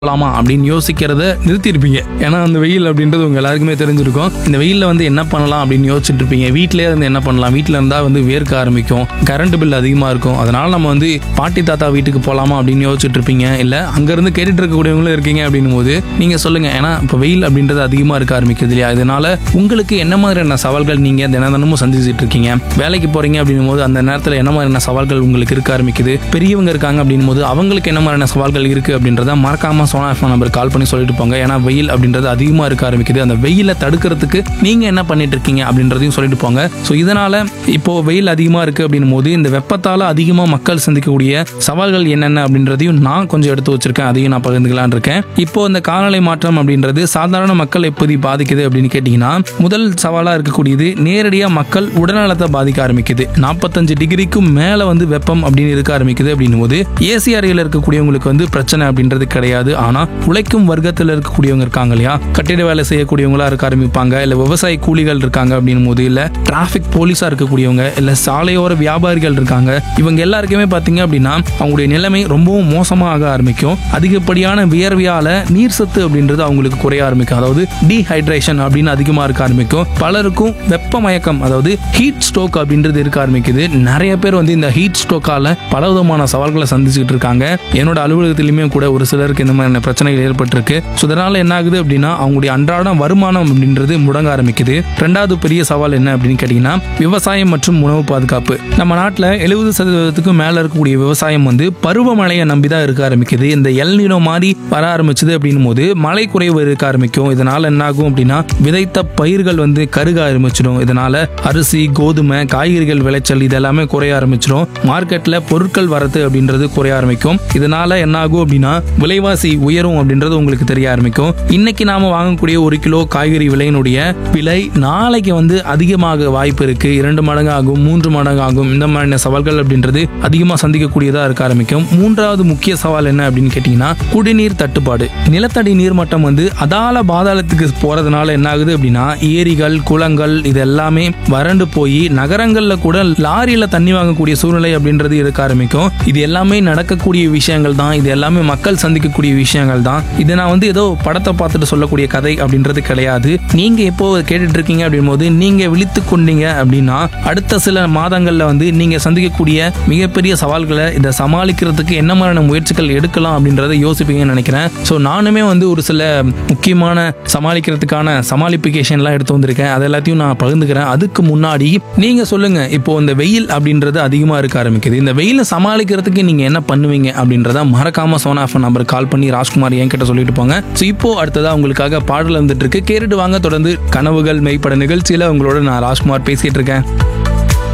போகலாமா அப்படின்னு யோசிக்கிறத நிறுத்தியிருப்பீங்க ஏன்னா அந்த வெயில் அப்படின்றது உங்க எல்லாருக்குமே தெரிஞ்சிருக்கும் இந்த வெயில்ல வந்து என்ன பண்ணலாம் அப்படின்னு யோசிச்சுட்டு இருப்பீங்க வீட்டிலே இருந்து என்ன பண்ணலாம் வீட்டில் இருந்தால் வந்து வேர்க்க ஆரம்பிக்கும் கரண்ட் பில் அதிகமாக இருக்கும் அதனால நம்ம வந்து பாட்டி தாத்தா வீட்டுக்கு போகலாமா அப்படின்னு யோசிச்சுட்டு இருப்பீங்க இல்லை அங்கேருந்து கேட்டுட்டு இருக்கக்கூடியவங்களும் இருக்கீங்க அப்படின்னும் போது நீங்கள் சொல்லுங்க ஏன்னா இப்போ வெயில் அப்படின்றது அதிகமாக இருக்க ஆரம்பிக்குது இல்லையா இதனால உங்களுக்கு என்ன மாதிரியான சவால்கள் நீங்கள் தின தினமும் சந்திச்சுட்டு இருக்கீங்க வேலைக்கு போறீங்க அப்படின்னும் போது அந்த நேரத்தில் என்ன மாதிரியான சவால்கள் உங்களுக்கு இருக்க ஆரம்பிக்குது பெரியவங்க இருக்காங்க அப்படின்னும் போது அவங்களுக்கு என்ன மாதிரியான சவால்கள் இருக்கு அப்படின்றத மறக்காம சோனா எஃப்எம் நம்பர் கால் பண்ணி சொல்லிட்டு போங்க ஏன்னா வெயில் அப்படின்றது அதிகமாக இருக்க ஆரம்பிக்குது அந்த வெயிலை தடுக்கிறதுக்கு நீங்க என்ன பண்ணிட்டு இருக்கீங்க அப்படின்றதையும் சொல்லிட்டு போங்க ஸோ இதனால இப்போ வெயில் அதிகமாக இருக்கு அப்படின்னும் போது இந்த வெப்பத்தால அதிகமாக மக்கள் சந்திக்கக்கூடிய சவால்கள் என்னென்ன அப்படின்றதையும் நான் கொஞ்சம் எடுத்து வச்சிருக்கேன் அதையும் நான் பகிர்ந்துக்கலாம்னு இருக்கேன் இப்போ இந்த காலநிலை மாற்றம் அப்படின்றது சாதாரண மக்கள் எப்படி பாதிக்குது அப்படின்னு கேட்டிங்கன்னா முதல் சவாலாக இருக்கக்கூடியது நேரடியாக மக்கள் உடல்நலத்தை பாதிக்க ஆரம்பிக்குது நாற்பத்தஞ்சு டிகிரிக்கும் மேலே வந்து வெப்பம் அப்படின்னு இருக்க ஆரம்பிக்குது அப்படின்னும் போது ஏசி அறையில் இருக்கக்கூடியவங்களுக்கு வந்து பிரச்சனை அப்படின்றது கிடையாது ஆனால் உழைக்கும் வர்க்கத்தில் இருக்கக்கூடியவங்க இருக்காங்க இல்லையா கட்டிட வேலை செய்யக்கூடியவங்களா இருக்க ஆரம்பிப்பாங்க இல்லை விவசாய கூலிகள் இருக்காங்க அப்படின்னும் போது இல்லை டிராஃபிக் போலீஸாக இருக்கக்கூடியவங்க இல்லை சாலையோர வியாபாரிகள் இருக்காங்க இவங்க எல்லாருக்குமே பார்த்தீங்க அப்படின்னா அவங்களுடைய நிலைமை ரொம்பவும் மோசமாக ஆரம்பிக்கும் அதிகப்படியான வியர்வையால நீர் சத்து அப்படின்றது அவங்களுக்கு குறைய ஆரம்பிக்கும் அதாவது டீஹைட்ரேஷன் அப்படின்னு அதிகமாக இருக்க ஆரம்பிக்கும் பலருக்கும் வெப்ப மயக்கம் அதாவது ஹீட் ஸ்ட்ரோக் அப்படின்றது இருக்க ஆரம்பிக்குது நிறைய பேர் வந்து இந்த ஹீட் ஸ்ட்ரோக்கால பல விதமான சவால்களை சந்திச்சுட்டு இருக்காங்க என்னோட அலுவலகத்திலுமே கூட ஒரு சிலருக்கு இந்த மாதிரியான பிரச்சனைகள் ஏற்பட்டிருக்கு ஸோ இதனால என்ன ஆகுது அப்படின்னா அவங்களுடைய அன்றாட வருமானம் அப்படின்றது முடங்க ஆரம்பிக்குது ரெண்டாவது பெரிய சவால் என்ன அப்படின்னு கேட்டிங்கன்னா விவசாயம் மற்றும் உணவு பாதுகாப்பு நம்ம நாட்டில் எழுபது சதவீதத்துக்கும் மேலே இருக்கக்கூடிய விவசாயம் வந்து பருவமழையை நம்பி தான் இருக்க ஆரம்பிக்குது இந்த எல்நினோ மாதிரி வர ஆரம்பிச்சது அப்படின்னும் போது மழை குறைவு இருக்க ஆரம்பிக்கும் இதனால என்ன ஆகும் அப்படின்னா விதைத்த பயிர்கள் வந்து கருக ஆரம்பிச்சிடும் இதனால அரிசி கோதுமை காய்கறிகள் விளைச்சல் இது எல்லாமே குறைய ஆரம்பிச்சிடும் மார்க்கெட்ல பொருட்கள் வரத்து அப்படின்றது குறைய ஆரம்பிக்கும் இதனால என்ன ஆகும் அப்படின்னா விலைவாசி உயரும் அப்படின்றது உங்களுக்கு தெரிய ஆரம்பிக்கும் இன்னைக்கு நாம வாங்கக்கூடிய ஒரு கிலோ காய்கறி விலையினுடைய விலை நாளைக்கு வந்து அதிகமாக வாய்ப்பு இருக்கு இரண்டு மடங்கு ஆகும் மூன்று மடங்கு ஆகும் இந்த மாதிரியான சவால்கள் அப்படின்றது அதிகமாக சந்திக்கக்கூடியதா இருக்க ஆரம்பிக்கும் மூன்றாவது முக்கிய சவால் என்ன அப்படின்னு கேட்டீங்கன்னா குடிநீர் தட்டுப்பாடு நிலத்தடி நீர்மட்டம் வந்து அதால பாதாளத்துக்கு போறதுனால என்ன ஆகுது அப்படின்னா ஏரிகள் குளங்கள் இது எல்லாமே வறண்டு போய் நகரங்கள்ல கூட லாரியில தண்ணி வாங்கக்கூடிய சூழ்நிலை அப்படின்றது இருக்க ஆரம்பிக்கும் இது எல்லாமே நடக்கக்கூடிய விஷயங்கள் தான் இது எல்லாமே மக்கள் சந்திக்கக்கூடிய விஷயங்கள் தான் இதை நான் வந்து ஏதோ படத்தை பார்த்துட்டு சொல்லக்கூடிய கதை அப்படின்றது கிடையாது நீங்க எப்போ கேட்டுட்டு இருக்கீங்க அப்படின் போது நீங்க விழித்து கொண்டீங்க அப்படின்னா அடுத்த சில மாதங்கள்ல வந்து நீங்க சந்திக்கக்கூடிய மிகப்பெரிய சவால்களை இதை சமாளிக்கிறதுக்கு என்ன மாதிரியான முயற்சிகள் எடுக்கலாம் அப்படின்றத யோசிப்பீங்கன்னு நினைக்கிறேன் ஸோ நானுமே வந்து ஒரு சில முக்கியமான சமாளிக்கிறதுக்கான சமாளிப்பிகேஷன்லாம் எடுத்து வந்திருக்கேன் அது எல்லாத்தையும் நான் பகிர்ந்துக்கிறேன் அதுக்கு முன்னாடி நீங்க சொல்லுங்க இப்போ இந்த வெயில் அப்படின்றது அதிகமா இருக்க ஆரம்பிக்குது இந்த வெயிலை சமாளிக்கிறதுக்கு நீங்க என்ன பண்ணுவீங்க அப்படின்றத மறக்காம சோனா எஃப்எம் நம்பர் கால் பண்ணி ராஜ்குமார் என்கிட்ட சொல்லிட்டு போங்க ஸோ இப்போ அடுத்ததா உங்களுக்காக பாடல் வந்துட்டு இருக்கு கேட்டுட்டு வாங்க தொடர்ந்து கனவுகள் மெய்ப்பட நிகழ்ச்சியில உங்களோட நான் ராஜ்குமார் பேசிட்டு இருக்கேன்